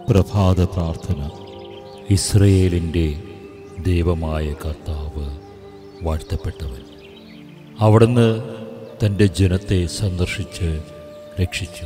പ്രഭാത പ്രാർത്ഥന ഇസ്രയേലിൻ്റെ ദൈവമായ കർത്താവ് വാഴ്ത്തപ്പെട്ടവൻ അവിടുന്ന് തൻ്റെ ജനത്തെ സന്ദർശിച്ച് രക്ഷിച്ചു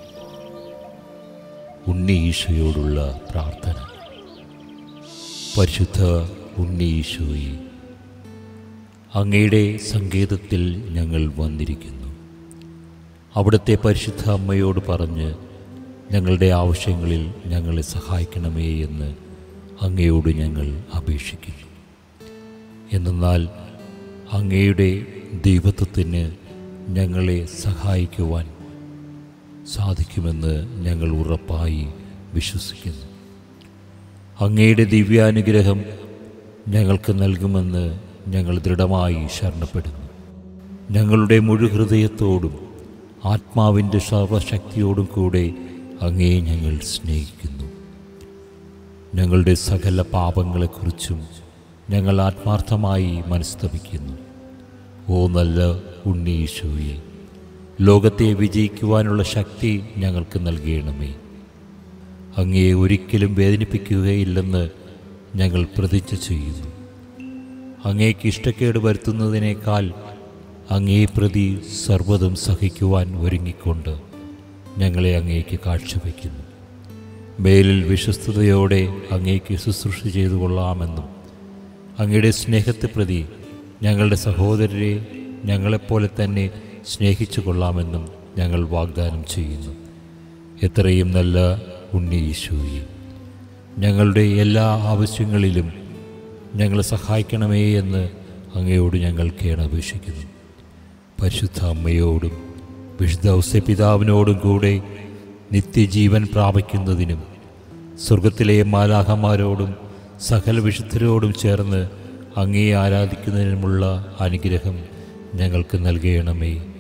ഉണ്ണി ഈശോയോടുള്ള പ്രാർത്ഥന പരിശുദ്ധ ഉണ്ണി ഈശോയെ അങ്ങയുടെ സങ്കേതത്തിൽ ഞങ്ങൾ വന്നിരിക്കുന്നു അവിടുത്തെ പരിശുദ്ധ അമ്മയോട് പറഞ്ഞ് ഞങ്ങളുടെ ആവശ്യങ്ങളിൽ ഞങ്ങളെ സഹായിക്കണമേ എന്ന് അങ്ങയോട് ഞങ്ങൾ അപേക്ഷിക്കുന്നു എന്നാൽ അങ്ങയുടെ ദൈവത്വത്തിന് ഞങ്ങളെ സഹായിക്കുവാൻ സാധിക്കുമെന്ന് ഞങ്ങൾ ഉറപ്പായി വിശ്വസിക്കുന്നു അങ്ങയുടെ ദിവ്യാനുഗ്രഹം ഞങ്ങൾക്ക് നൽകുമെന്ന് ഞങ്ങൾ ദൃഢമായി ശരണപ്പെടുന്നു ഞങ്ങളുടെ മുഴുഹൃദയത്തോടും ആത്മാവിൻ്റെ സർവശക്തിയോടും കൂടെ അങ്ങേ ഞങ്ങൾ സ്നേഹിക്കുന്നു ഞങ്ങളുടെ സകല പാപങ്ങളെക്കുറിച്ചും ഞങ്ങൾ ആത്മാർത്ഥമായി മനസ്തപിക്കുന്നു ഓ നല്ല ഉണ്ണി ഈശോയെ ലോകത്തെ വിജയിക്കുവാനുള്ള ശക്തി ഞങ്ങൾക്ക് നൽകണമേ അങ്ങയെ ഒരിക്കലും വേദനിപ്പിക്കുകയില്ലെന്ന് ഞങ്ങൾ പ്രതിജ്ഞ ചെയ്യുന്നു അങ്ങേക്ക് ഇഷ്ടക്കേട് വരുത്തുന്നതിനേക്കാൾ അങ്ങേ പ്രതി സർവ്വതും സഹിക്കുവാൻ ഒരുങ്ങിക്കൊണ്ട് ഞങ്ങളെ അങ്ങേക്ക് കാഴ്ചവെക്കുന്നു മേലിൽ വിശ്വസ്തയോടെ അങ്ങേക്ക് ശുശ്രൂഷ ചെയ്തു കൊള്ളാമെന്നും അങ്ങയുടെ സ്നേഹത്തെ പ്രതി ഞങ്ങളുടെ സഹോദരരെ ഞങ്ങളെപ്പോലെ തന്നെ സ്നേഹിച്ചു കൊള്ളാമെന്നും ഞങ്ങൾ വാഗ്ദാനം ചെയ്യുന്നു എത്രയും നല്ല ഉണ്ണി ഈശോയെ ഞങ്ങളുടെ എല്ലാ ആവശ്യങ്ങളിലും ഞങ്ങളെ സഹായിക്കണമേ എന്ന് അങ്ങയോട് ഞങ്ങൾ കേണപേക്ഷിക്കുന്നു പരിശുദ്ധ അമ്മയോടും വിശുദ്ധ ഔസ്യപിതാവിനോടും കൂടെ നിത്യജീവൻ പ്രാപിക്കുന്നതിനും സ്വർഗത്തിലെ മാലാഹമാരോടും സകല വിശുദ്ധരോടും ചേർന്ന് അങ്ങയെ ആരാധിക്കുന്നതിനുമുള്ള അനുഗ്രഹം ഞങ്ങൾക്ക് നൽകണമേ